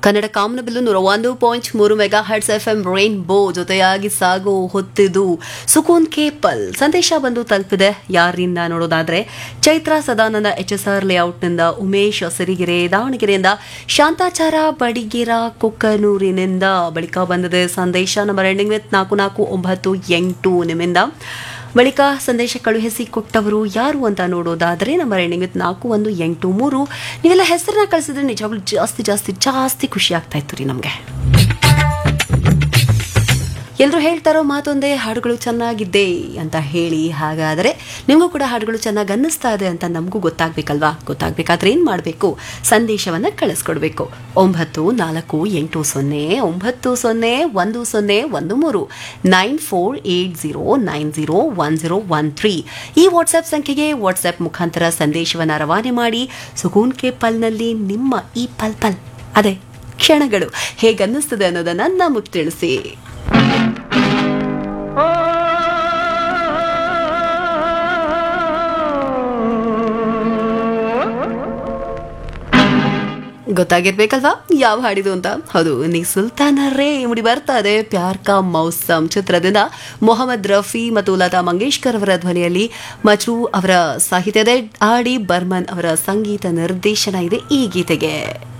ಕನ್ನಡ ಕಾಮನಬಿಲ್ಲು ನೂರ ಒಂದು ಪಾಯಿಂಟ್ ಮೂರು mega hertz F M rainbow ಜೊತೆಯಾಗಿ ಸಾಗೋ ಹೊತ್ತಿದು ಸುಕೂನ್ ಕೇಪಲ್ ಸಂದೇಶ ಬಂದು ತಲುಪಿದೆ ಯಾರಿಂದ ನೋಡೋದಾದ್ರೆ Chaitra Sadananda H S R ಲೇಔಟ್ನಿಂದ ಉಮೇಶ್ ಸಿರಿಗೆರೆ ದಾವಣಗೆರೆಯಿಂದ ಶಾಂತಾಚಾರ ಬಡಿಗೆರ ಕುಕ್ಕನೂರಿನಿಂದ ಬಳಿಕ ಬಂದಿದೆ ಸಂದೇಶ ನಂಬರ್ ಎಂಡಿಂಗ್ ವಿತ್ ನಾಲ್ಕು ನಾಲ್ಕು ಒಂಬತ್ತು ಎಂಟು ನಿಮ್ಮಿಂದ ಬಳಿಕ ಸಂದೇಶ ಕಳುಹಿಸಿ ಕೊಟ್ಟವರು ಯಾರು ಅಂತ ನೋಡೋದಾದರೆ ನಂಬರ್ ಎಂಡಿಂಗ್ ವಿತ್ ನಾಲ್ಕು ಒಂದು ಎಂಟು ಮೂರು ನೀವೆಲ್ಲ ಹೆಸರನ್ನ ಕಳಿಸಿದ್ರೆ ನಿಜವಾಗ್ಲೂ ಜಾಸ್ತಿ ಜಾಸ್ತಿ ಜಾಸ್ತಿ ಖುಷಿ ಆಗ್ತಾ ಇತ್ತು ರೀ ನಮಗೆ ಎಲ್ಲರೂ ಹೇಳ್ತಾರೋ ಮಾತೊಂದೇ ಹಾಡುಗಳು ಚೆನ್ನಾಗಿದೆ ಅಂತ ಹೇಳಿ ಹಾಗಾದರೆ ನಿಮಗೂ ಕೂಡ ಹಾಡುಗಳು ಚೆನ್ನಾಗಿ ಅನ್ನಿಸ್ತಾ ಇದೆ ಅಂತ ನಮಗೂ ಗೊತ್ತಾಗಬೇಕಲ್ವಾ ಗೊತ್ತಾಗಬೇಕಾದ್ರೆ ಏನು ಮಾಡಬೇಕು ಸಂದೇಶವನ್ನು ಕಳಿಸ್ಕೊಡ್ಬೇಕು ಒಂಬತ್ತು ನಾಲ್ಕು ಎಂಟು ಸೊನ್ನೆ ಒಂಬತ್ತು ಸೊನ್ನೆ ಒಂದು ಸೊನ್ನೆ ಒಂದು ಮೂರು nine four eight zero nine zero one zero one three ಈ ವಾಟ್ಸ್ಆ್ಯಪ್ ಸಂಖ್ಯೆಗೆ ವಾಟ್ಸ್ಆ್ಯಪ್ ಮುಖಾಂತರ ಸಂದೇಶವನ್ನು ರವಾನೆ ಮಾಡಿ ಸುಕೂನ್ ಕೆ ಪಲ್ನಲ್ಲಿ ನಿಮ್ಮ ಈ ಪಲ್ ಪಲ್ ಅದೇ ಕ್ಷಣಗಳು ಹೇಗನ್ನಿಸ್ತದೆ ಅನ್ನೋದನ್ನು ನಮಗೆ ತಿಳಿಸಿ ಗೊತ್ತಾಗಿರ್ಬೇಕಲ್ವಾ ಯಾವ ಹಾಡಿದು ಅಂತ ಹೌದು ನೀ ಸುಲ್ತಾನ ರೇ ಮುಡಿ ಬರ್ತಾ ಇದೆ ಪ್ಯಾರ್ ಕಾ ಮೌಸಮ್ ಚಿತ್ರದಿಂದ ಮೊಹಮ್ಮದ್ ರಫಿ ಮತ್ತು ಲತಾ ಮಂಗೇಶ್ಕರ್ ಅವರ ಧ್ವನಿಯಲ್ಲಿ ಮಜ್ರೂ ಅವರ ಸಾಹಿತ್ಯದ ಆಡಿ ಬರ್ಮನ್ ಅವರ ಸಂಗೀತ ನಿರ್ದೇಶನ ಇದೆ ಈ ಗೀತೆಗೆ